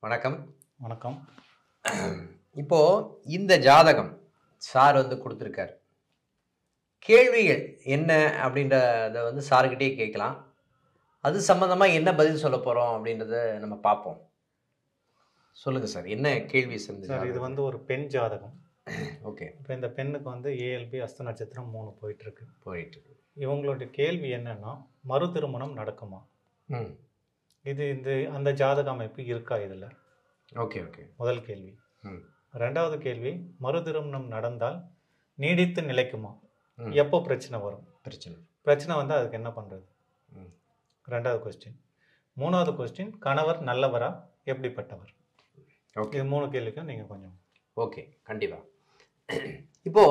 வணக்கம் வணக்கம் இப்போ இந்த ஜாதகம் சார் வந்து கொடுத்துருக்காரு கேள்விகள் என்ன அப்படின்றத வந்து சார்கிட்டே கேட்கலாம் அது சம்மந்தமாக என்ன பதில் சொல்ல போகிறோம் அப்படின்றத நம்ம பார்ப்போம் சொல்லுங்க சார் என்ன கேள்வி சார் இது வந்து ஒரு பெண் ஜாதகம் ஓகே இப்போ இந்த பெண்ணுக்கு வந்து ஏஎல்பி அஸ்த நட்சத்திரம் மூணு போயிட்டு இருக்கு போயிட்டு இவங்களுடைய கேள்வி என்னன்னா மறு திருமணம் நடக்குமா ம் இது இந்த அந்த ஜாதக அமைப்பு இருக்கா இதில் ஓகே ஓகே முதல் கேள்வி ம் ரெண்டாவது கேள்வி மறு திருமணம் நடந்தால் நீடித்து நிலைக்குமா ம். எப்போ பிரச்சனை வரும் பிரச்சனை பிரச்சனை வந்து அதுக்கு என்ன பண்ணுறது ம் ரெண்டாவது கொஸ்டின் மூணாவது கொஸ்டின் கணவர் நல்லவரா எப்படிப்பட்டவர் ஓகே இது மூணு கேள்விக்கும் நீங்கள் கொஞ்சம் ஓகே கண்டிப்பாக இப்போ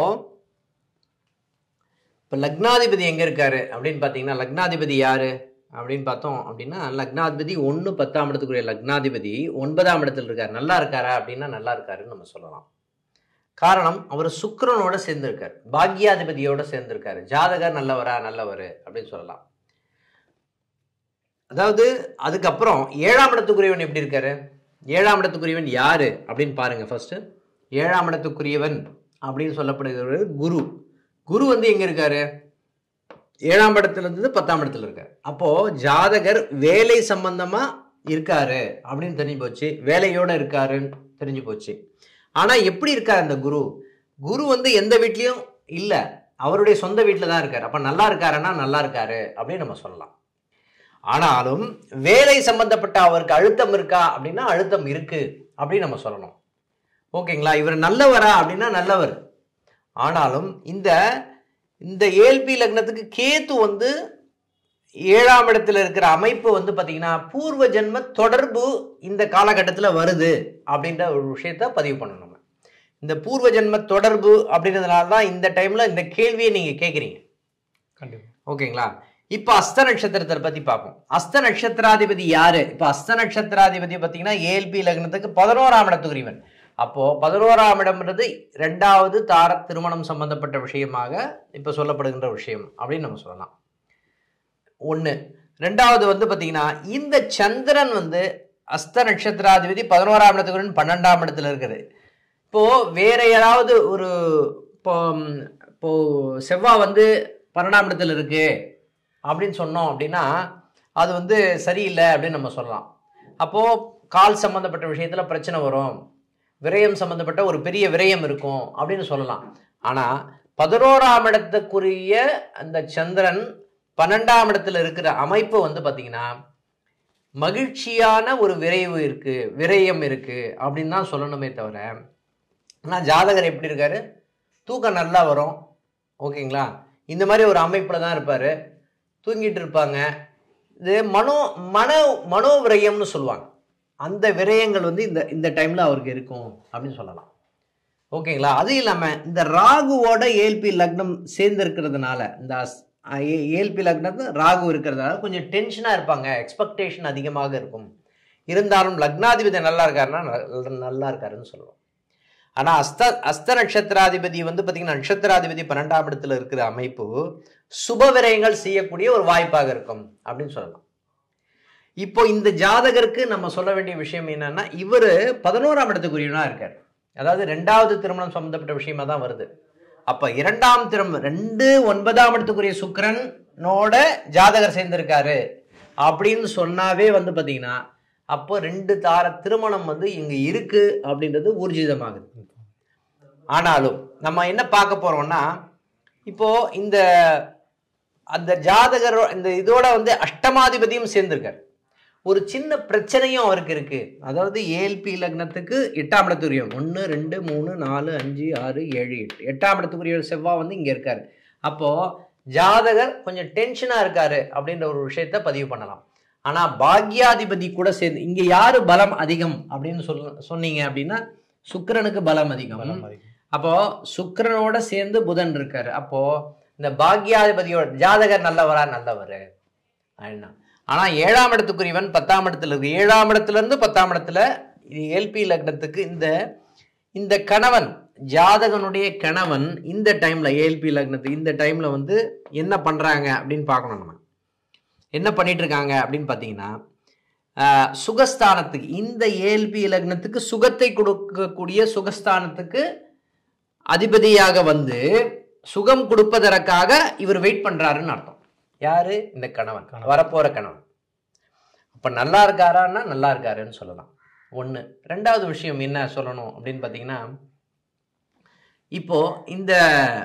இப்போ லக்னாதிபதி எங்கே இருக்காரு அப்படின்னு பார்த்தீங்கன்னா லக்னாதிபதி யாரு அப்படின்னு பார்த்தோம் அப்படின்னா லக்னாதிபதி ஒன்று பத்தாம் இடத்துக்குரிய லக்னாதிபதி ஒன்பதாம் இடத்துல இருக்கார் நல்லா இருக்காரா அப்படின்னா நல்லா இருக்காருன்னு நம்ம சொல்லலாம் காரணம் அவர் சுக்கிரனோட சேர்ந்திருக்கார் பாக்யாதிபதியோட சேர்ந்திருக்காரு ஜாதகர் நல்லவரா நல்லவர் அப்படின்னு சொல்லலாம் அதாவது அதுக்கப்புறம் ஏழாம் இடத்துக்குரியவன் எப்படி இருக்காரு ஏழாம் இடத்துக்குரியவன் யாரு அப்படின்னு பாருங்க ஃபர்ஸ்ட் ஏழாம் இடத்துக்குரியவன் அப்படின்னு சொல்லப்படுகிறது குரு குரு வந்து எங்க இருக்காரு ஏழாம் இடத்துல இருந்து பத்தாம் இடத்துல இருக்காரு அப்போ ஜாதகர் வேலை சம்பந்தமா இருக்காரு அப்படின்னு தெரிஞ்சு போச்சு வேலையோட இருக்காருன்னு தெரிஞ்சு போச்சு ஆனா எப்படி இருக்காரு அந்த குரு குரு வந்து எந்த வீட்லயும் இல்ல அவருடைய சொந்த வீட்டில் தான் இருக்காரு அப்ப நல்லா இருக்காருன்னா நல்லா இருக்காரு அப்படின்னு நம்ம சொல்லலாம் ஆனாலும் வேலை சம்பந்தப்பட்ட அவருக்கு அழுத்தம் இருக்கா அப்படின்னா அழுத்தம் இருக்கு அப்படின்னு நம்ம சொல்லணும் ஓகேங்களா இவர் நல்லவரா அப்படின்னா நல்லவர் ஆனாலும் இந்த இந்த ஏல்பி லக்னத்துக்கு கேத்து வந்து ஏழாம் இடத்துல இருக்கிற அமைப்பு வந்து பார்த்தீங்கன்னா பூர்வ ஜென்ம தொடர்பு இந்த காலகட்டத்தில் வருது அப்படின்ற ஒரு விஷயத்த பதிவு பண்ணணும் நம்ம இந்த பூர்வ ஜென்ம தொடர்பு அப்படின்றதுனால தான் இந்த டைமில் இந்த கேள்வியை நீங்கள் கேட்குறீங்க கண்டிப்பாக ஓகேங்களா இப்போ அஸ்த நட்சத்திரத்தை பத்தி பார்ப்போம் அஸ்த நட்சத்திராதிபதி யாரு இப்போ அஸ்த நட்சத்திராதிபதி பார்த்தீங்கன்னா ஏஎல்பி லக்னத்துக்கு பதினோராம் இடத்துக்குரியவன் அப்போ பதினோராம் இடம்ன்றது ரெண்டாவது தார திருமணம் சம்பந்தப்பட்ட விஷயமாக இப்போ சொல்லப்படுகின்ற விஷயம் அப்படின்னு நம்ம சொல்லலாம் ஒன்று ரெண்டாவது வந்து பார்த்தீங்கன்னா இந்த சந்திரன் வந்து அஸ்த நட்சத்திராதிபதி பதினோராம் இடத்துக்குரியவன் பன்னெண்டாம் இடத்துல இருக்குது இப்போ வேற யாராவது ஒரு இப்போ ம், இப்போ செவ்வாய் வந்து பன்னெண்டாம் இடத்துல இருக்கு அப்படின்னு சொன்னோம் அப்படின்னா அது வந்து சரியில்லை அப்படின்னு நம்ம சொல்லலாம் அப்போது கால் சம்மந்தப்பட்ட விஷயத்தில் பிரச்சனை வரும் விரயம் சம்மந்தப்பட்ட ஒரு பெரிய விரயம் இருக்கும் அப்படின்னு சொல்லலாம் ஆனால் பதினோராம் இடத்துக்குரிய அந்த சந்திரன் பன்னெண்டாம் இடத்துல இருக்கிற அமைப்பு வந்து பார்த்தீங்கன்னா மகிழ்ச்சியான ஒரு விரைவு இருக்கு விரயம் இருக்கு அப்படின்னு தான் சொல்லணுமே தவிர ஆனால் ஜாதகர் எப்படி இருக்காரு தூக்கம் நல்லா வரும் ஓகேங்களா இந்த மாதிரி ஒரு அமைப்பில் தான் இருப்பார் தூங்கிட்டு இருப்பாங்க இது மனோ மன மனோ விரயம்னு சொல்லுவாங்க அந்த விரயங்கள் வந்து இந்த இந்த டைமில் அவருக்கு இருக்கும் அப்படின்னு சொல்லலாம் ஓகேங்களா அது இல்லாமல் இந்த ராகுவோட ஏல்பி லக்னம் சேர்ந்து இருக்கிறதுனால இந்த ஏல்பி லக்னத்து ராகு இருக்கிறதுனால கொஞ்சம் டென்ஷனாக இருப்பாங்க எக்ஸ்பெக்டேஷன் அதிகமாக இருக்கும் இருந்தாலும் லக்னாதிபதி நல்லா இருக்காருன்னா நல்ல- நல்லா இருக்காருன்னு சொல்லுவோம் ஆனால் அஸ்த அஸ்த நட்சத்திராதிபதி வந்து பார்த்தீங்கன்னா நட்சத்திராதிபதி பன்னெண்டாம் இடத்துல இருக்கிற அமைப்பு சுப விரயங்கள் செய்யக்கூடிய ஒரு வாய்ப்பாக இருக்கும் அப்படின்னு சொல்லலாம் இப்போ இந்த ஜாதகருக்கு நம்ம சொல்ல வேண்டிய விஷயம் என்னன்னா இவர் பதினோராம் இடத்துக்குரியவனா இருக்கார் அதாவது ரெண்டாவது திருமணம் சம்பந்தப்பட்ட விஷயமா தான் வருது அப்ப இரண்டாம் திருமணம் ரெண்டு ஒன்பதாம் இடத்துக்குரிய சுக்கிரனோட ஜாதகர் சேர்ந்திருக்காரு அப்படின்னு சொன்னாவே வந்து பாத்தீங்கன்னா அப்போ ரெண்டு தார திருமணம் வந்து இங்க இருக்கு அப்படின்றது ஊர்ஜிதமாகுது ஆனாலும் நம்ம என்ன பார்க்க போறோம்னா இப்போ இந்த அந்த ஜாதகர் இந்த இதோட வந்து அஷ்டமாதிபதியும் சேர்ந்திருக்கார் ஒரு சின்ன பிரச்சனையும் அவருக்கு இருக்கு அதாவது ஏஎல்பி லக்னத்துக்கு எட்டாம் இடத்துக்குரிய ஒன்று ரெண்டு மூணு நாலு அஞ்சு ஆறு ஏழு எட்டு எட்டாம் இடத்துக்குரிய செவ்வாய் வந்து இங்கே இருக்காரு அப்போ ஜாதகர் கொஞ்சம் டென்ஷனாக இருக்காரு அப்படின்ற ஒரு விஷயத்த பதிவு பண்ணலாம் ஆனால் பாக்யாதிபதி கூட சேர்ந்து இங்கே யாரு பலம் அதிகம் அப்படின்னு சொல்ல சொன்னீங்க அப்படின்னா சுக்கிரனுக்கு பலம் அதிகம் பலம் அதிகம். அப்போ சுக்கிரனோட சேர்ந்து புதன் இருக்காரு அப்போ இந்த பாக்யாதிபதியோட ஜாதகர் நல்லவரா நல்லவர் அப்படின்னா ஆனா ஏழாம் இடத்துக்குரியவன் பத்தாம் இடத்துல இருக்கு ஏழாம் இடத்துல இருந்து பத்தாம் இடத்துல இது எல்பி லக்னத்துக்கு இந்த இந்த கணவன் ஜாதகனுடைய கணவன் இந்த டைம்ல ஏஎல்பி லக்னத்துக்கு இந்த டைம்ல வந்து என்ன பண்றாங்க அப்படின்னு பார்க்கணும் நம்ம என்ன பண்ணிட்டு இருக்காங்க அப்படின்னு பார்த்தீங்கன்னா ஆஹ், சுகஸ்தானத்துக்கு இந்த ஏல்பி லக்னத்துக்கு சுகத்தை கொடுக்கக்கூடிய சுகஸ்தானத்துக்கு அதிபதியாக வந்து சுகம் கொடுப்பதற்காக இவர் வெயிட் பண்றாருன்னு அர்த்தம் யாரு இந்த கணவன் கணவன். வரப்போற கணவன் அப்ப நல்லா இருக்காரான்னா நல்லா இருக்காருன்னு சொல்லலாம் ஒண்ணு ரெண்டாவது விஷயம் என்ன சொல்லணும் அப்படின்னு பார்த்தீங்கன்னா இப்போ இந்த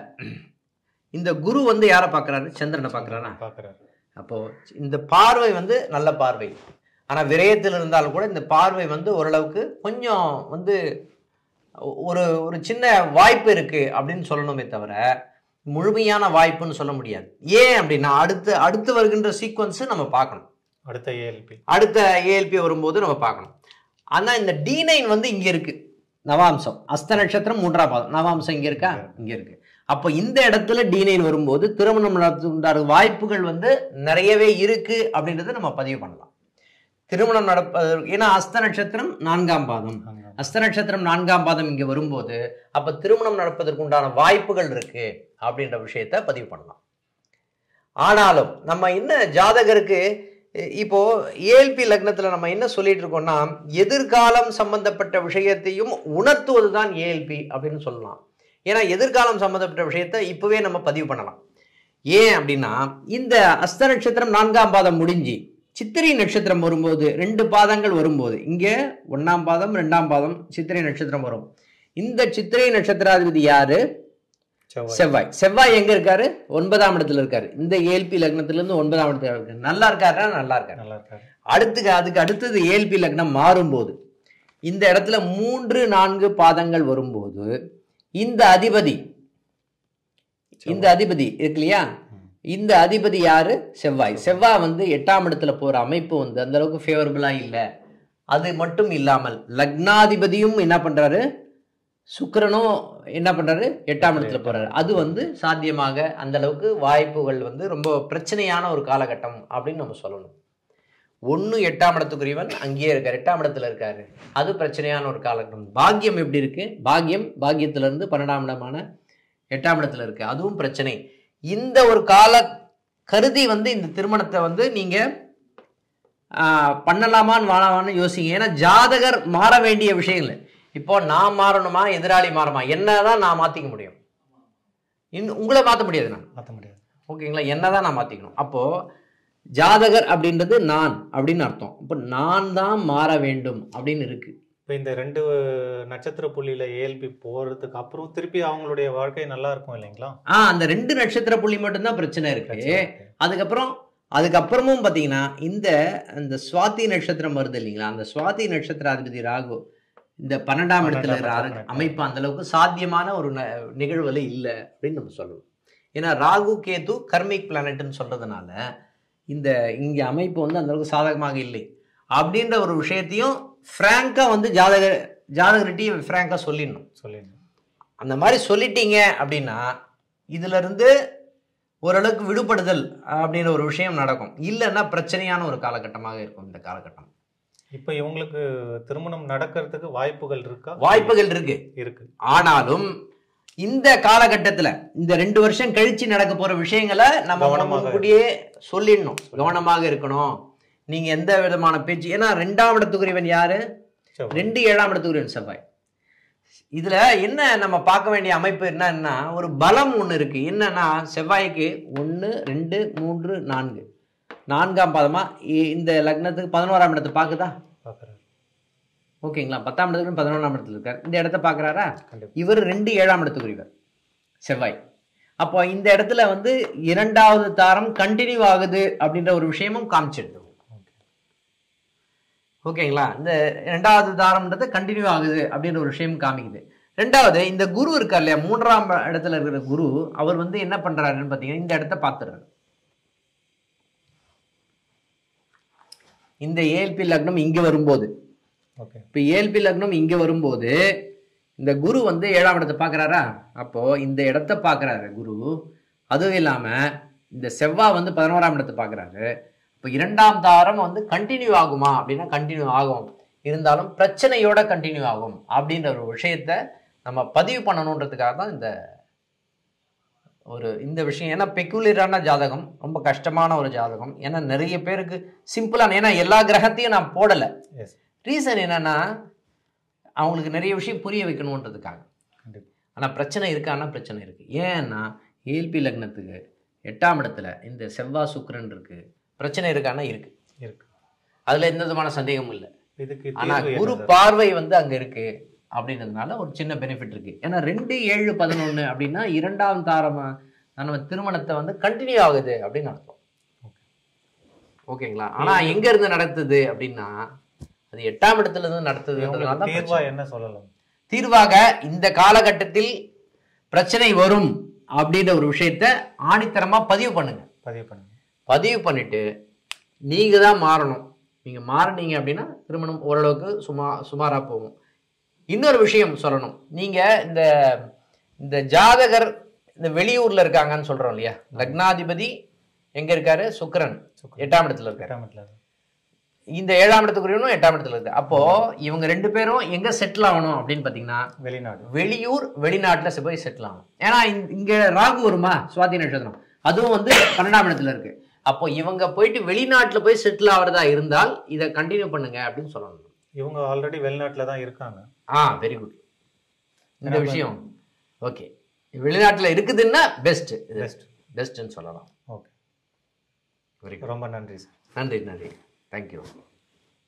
இந்த குரு வந்து யாரை பார்க்கறாரு சந்திரனை பார்க்கறாரா பாக்குறாரு அப்போ இந்த பார்வை வந்து நல்ல பார்வை ஆனா விரயத்தில் இருந்தாலும் கூட இந்த பார்வை வந்து ஓரளவுக்கு கொஞ்சம் வந்து ஒரு ஒரு சின்ன வாய்ப்பு இருக்கு அப்படின்னு சொல்லணுமே தவிர முழுமையான வாய்ப்புன்னு சொல்ல முடியாது ஏன் அப்படின்னா அடுத்து அடுத்து வருகின்ற சீக்வன்ஸ் நம்ம பார்க்கணும் அடுத்த ஏஎல்பி அடுத்த ஏஎல்பி வரும்போது நம்ம பார்க்கணும் ஆனா இந்த டி நைன் வந்து இங்க இருக்கு நவாம்சம் அஸ்த நட்சத்திரம் மூன்றாம் பாதம் நவாம்சம் இங்க இருக்கா இங்க இருக்கு அப்போ இந்த இடத்துல டி நைன் வரும்போது திருமணம் நடத்த உண்டான வாய்ப்புகள் வந்து நிறையவே இருக்கு அப்படின்றத நம்ம பதிவு பண்ணலாம் திருமணம் நடப்பதற்கு ஏன்னா அஸ்த நட்சத்திரம் நான்காம் பாதம் அஸ்த நட்சத்திரம் நான்காம் பாதம் இங்க வரும்போது அப்ப திருமணம் நடப்பதற்கு உண்டான வாய்ப்புகள் இருக்கு அப்படின்ற விஷயத்த பதிவு பண்ணலாம் ஆனாலும் நம்ம என்ன ஜாதகருக்கு இ- இப்போ ஏஎல்பி லக்னத்துல நம்ம என்ன சொல்லிட்டு இருக்கோம்னா எதிர்காலம் சம்பந்தப்பட்ட விஷயத்தையும் உணர்த்துவது தான் ஏஎல்பி அப்படின்னு சொல்லலாம் ஏன்னா எதிர்காலம் சம்பந்தப்பட்ட விஷயத்தை இப்பவே நம்ம பதிவு பண்ணலாம் ஏன் அப்படின்னா இந்த அஸ்த நட்சத்திரம் நான்காம் பாதம் முடிஞ்சு சித்திரை நட்சத்திரம் வரும்போது ரெண்டு பாதங்கள் வரும்போது இங்கே ஒண்ணாம் பாதம் ரெண்டாம் பாதம் சித்திரை நட்சத்திரம் வரும் இந்த சித்திரை நட்சத்திராதிபதி யாரு செவ்வாய் செவ்வாய் செவ்வாய் எங்க இருக்காரு ஒன்பதாம் இடத்துல இருக்காரு இந்த ஏல்பி லக்னத்துல இருந்து ஒன்பதாம் இடத்துல இருக்காரு நல்லா இருக்காருன்னா நல்லா இருக்காரு நல்லா இருக்காரு அடுத்து அதுக்கு அடுத்தது ஏல்பி லக்னம் மாறும்போது இந்த இடத்துல மூன்று நான்கு பாதங்கள் வரும்போது இந்த அதிபதி இந்த அதிபதி இருக்கு இல்லையா ம். இந்த அதிபதி யாரு செவ்வாய் செவ்வாய் வந்து எட்டாம் இடத்துல போற அமைப்பு வந்து அந்த அளவுக்கு ஃபேவரபிளா இல்லை அது மட்டும் இல்லாமல் லக்னாதிபதியும் என்ன பண்றாரு சுக்கிரனும் என்ன பண்றாரு எட்டாம் இடத்துல போறாரு அது வந்து சாத்தியமாக அந்த அளவுக்கு வாய்ப்புகள் வந்து ரொம்ப பிரச்சனையான ஒரு காலகட்டம் அப்படின்னு நம்ம சொல்லணும் ஒன்று எட்டாம் இடத்துக்குரியவன் அங்கேயே இருக்காரு எட்டாம் இடத்துல இருக்காரு அது பிரச்சனையான ஒரு காலகட்டம் பாக்கியம் எப்படி இருக்கு பாக்கியம் பாக்கியத்துல இருந்து பன்னெண்டாம் இடமான எட்டாம் இடத்துல இருக்கு அதுவும் பிரச்சனை இந்த ஒரு கால கருதி வந்து இந்த திருமணத்தை வந்து நீங்க ஆஹ், பண்ணலாமான்னு வாழாமான்னு யோசிங்க ஏன்னா ஜாதகர் மாற வேண்டிய விஷயம் இல்லை இப்போ நான் மாறணுமா எதிராளி மாறுமா என்னதான் நான் மாத்திக்க முடியும் இன்னும் உங்களை மாற்ற முடியாது நான் மாத்த முடியாது ஓகேங்களா என்னதான் நான் மாத்திக்கணும் அப்போ ஜாதகர் அப்படின்றது நான் அப்படின்னு அர்த்தம் இப்போ நான் தான் மாற வேண்டும் அப்படின்னு இருக்கு இப்போ இந்த ரெண்டு நட்சத்திர புள்ளியில ஏஎல்பி போறதுக்கு அப்புறம் திருப்பி அவங்களுடைய வாழ்க்கை நல்லா இருக்கும் இல்லைங்களா ஆ அந்த ரெண்டு நட்சத்திர புள்ளி மட்டும்தான் பிரச்சனை இருக்கு பிரச்சனை இருக்கு. அதுக்கப்புறம் அதுக்கப்புறமும் பார்த்தீங்கன்னா இந்த அந்த சுவாதி நட்சத்திரம் வருது இல்லைங்களா அந்த சுவாதி நட்சத்திராதிபதி ராகு இந்த பன்னெண்டாம் இடத்துல இருக்கிற பன்னெண்டாம் அரு- இடத்துல. அமைப்பு அந்த அளவுக்கு சாத்தியமான ஒரு ந- நிகழ்வுல இல்லை அப்படின்னு நம்ம சொல்லணும் ஏன்னா ராகு கேது கர்மிக் பிளானட்னு சொல்றதுனால இந்த இங்க அமைப்பு வந்து அந்த அளவுக்கு சாதகமாக இல்லை அப்படின்ற ஒரு விஷயத்தையும் ஃப்ராங்கா வந்து ஜாதக ஜாதகர்கிட்டையும் ஃப்ராங்கா சொல்லிடணும் சொல்லிடுங்க அந்த மாதிரி சொல்லிட்டீங்க அப்படின்னா இதுல இருந்து ஓரளவுக்கு விடுபடுதல் அப்படின்ற ஒரு விஷயம் நடக்கும் இல்லைன்னா பிரச்சனையான ஒரு காலகட்டமாக இருக்கும் இந்த காலகட்டம் இப்போ இவங்களுக்கு திருமணம் நடக்கிறதுக்கு வாய்ப்புகள் இருக்கா வாய்ப்புகள் இருக்கு இருக்கு ஆனாலும் இந்த காலகட்டத்துல இந்த ரெண்டு வருஷம் கழிச்சு நடக்க போற விஷயங்களை நம்ம கவனமாக முன்கூட்டியே சொல்லிடணும் கவனமாக இருக்கணும் நீங்க எந்த விதமான பேச்சு ஏன்னா ரெண்டாம் இடத்துக்குரியவன் யாரு செவ்வாய். ரெண்டு ஏழாம் இடத்துக்குரியவன் செவ்வாய் இதுல என்ன நம்ம பார்க்க வேண்டிய அமைப்பு என்னன்னா ஒரு பலம் ஒண்ணு இருக்கு என்னன்னா செவ்வாய்க்கு ஒண்ணு ரெண்டு மூன்று நான்கு நான்காம் பாதமா இ- இந்த லக்னத்துக்கு பதினோராம் இடத்தை பாக்குதா பார்க்கறாரு ஓகேங்களா பத்தாம் இடத்துக்கு பதினொன்றாம் இடத்துல இருக்கார் இந்த இடத்த பாக்குறாரா கண்டிப்பா இவர் ரெண்டு ஏழாம் இடத்துக்குரியவர் செவ்வாய் அப்போ இந்த இடத்துல வந்து இரண்டாவது தாரம் கண்டினியூ ஆகுது அப்படின்ற ஒரு விஷயமும் காமிச்சிடுது ஓகேங்களா இந்த ரெண்டாவது தாரம்ன்றது கண்டினியூ ஆகுது அப்படின்ற ஒரு விஷயம் காமிக்குது ரெண்டாவது இந்த குரு இருக்கார் இல்லையா மூன்றாம் இடத்துல இருக்கிற குரு அவர் வந்து என்ன பண்றாருன்னு பார்த்தீங்கன்னா இந்த இடத்த பார்த்துறாரு இந்த ஏஎல்பி லக்னம் இங்க வரும்போது ஓகே இப்போ ஏஎல்பி லக்னம் இங்க வரும்போது இந்த குரு வந்து ஏழாம் இடத்தை பார்க்கறாரா அப்போ இந்த இடத்த பார்க்கறாரு குரு அதுவும் இல்லாம இந்த செவ்வாய் வந்து பதினோராம் இடத்தை பார்க்கறாரு இப்போ இரண்டாம் தாரம் வந்து கண்டினியூ ஆகுமா அப்படின்னா கண்டினியூ ஆகும் இருந்தாலும் பிரச்சனையோட கண்டினியூ ஆகும் அப்படின்ற ஒரு விஷயத்த நம்ம பதிவு பண்ணணுன்றதுக்காக தான் இந்த ஒரு இந்த விஷயம் ஏன்னா பெக்குலியரான ஜாதகம் ரொம்ப கஷ்டமான ஒரு ஜாதகம் ஏன்னா நிறைய பேருக்கு சிம்பிளான ஏன்னா எல்லா கிரகத்தையும் நான் போடலை எஸ் ரீசன் என்னன்னா அவங்களுக்கு நிறைய விஷயம் புரிய வைக்கணுன்றதுக்காக கண்டிப்பா ஆனால் பிரச்சனை இருக்கான்னா பிரச்சனை இருக்குது ஏன்னா ஏல்பி லக்னத்துக்கு எட்டாம் இடத்துல இந்த செவ்வாய் சுக்கிரன் இருக்கு பிரச்சனை இருக்கான்னா இருக்கு இருக்கு அதில் எந்த விதமான சந்தேகமும் இல்லை இதுக்கு ஆனால் தீர்வு குரு என்ன சார்? பார்வை வந்து அங்கே இருக்கு அப்படின்றதுனால ஒரு சின்ன பெனிஃபிட் இருக்கு ஏன்னா ரெண்டு ஏழு பதினொன்று அப்படின்னா இரண்டாம் தாரமா நம்ம திருமணத்தை வந்து கண்டினியூ ஆகுது அப்படின்னு அர்த்தம் ஓகேங்களா ஆனா எங்க இருந்து நடத்துது அப்படின்னா அது எட்டாம் இடத்துல இருந்து நடத்துதுன்றதுனால இவங்களுக்கு தான் தீர்வா பிரச்சனை. என்ன சொல்லலாம் தீர்வாக இந்த காலகட்டத்தில் பிரச்சனை வரும் அப்படின்ற ஒரு விஷயத்த ஆணித்தரமா பதிவு பண்ணுங்க பதிவு பண்ணுங்க பதிவு பண்ணிட்டு நீங்க தான் மாறணும் நீங்க மாறினீங்க அப்படின்னா திருமணம் ஓரளவுக்கு சுமா சுமாரா போகும் இன்னொரு விஷயம் சொல்லணும் நீங்க இந்த இந்த ஜாதகர் இந்த வெளியூர்ல இருக்காங்கன்னு சொல்றோம் இல்லையா லக்னாதிபதி எங்க இருக்காரு சுக்கிரன் சுக்கிரன். எட்டாம் இடத்துல இருக்காரு எட்டாம் இடத்துல இருக்கு. இந்த ஏழாம் இடத்துக்குரியவனும் எட்டாம் இடத்துல இருக்கு அப்போ இவங்க ரெண்டு பேரும் எங்க செட்டில் ஆகணும் அப்படின்னு பாத்தீங்கன்னா வெளிநாடு வெளியூர் வெளிநாட்டுல செ- போய் செட்டில் ஆகணும் ஏன்னா இங்க- இங்க ராகு வருமா சுவாதி நட்சத்திரம் அதுவும் வந்து பன்னெண்டாம் இடத்துல இருக்கு அப்போ இவங்க போயிட்டு வெளிநாட்டுல போய் செட்டில் ஆகிறதா இருந்தால் இதை கண்டினியூ பண்ணுங்க அப்படின்னு சொல்லணும் இவங்க ஆல்ரெடி வெளிநாட்டுல தான் இருக்காங்க ஆ வெரி குட் இந்த விஷயம் ஓகே வெளிநாட்டுல இருக்குதுன்னா பெஸ்ட் பெஸ்ட் பெஸ்ட்னு சொல்லலாம் ஓகே வெரி குட் ரொம்ப நன்றி சார் நன்றி நன்றி தேங்க்யூ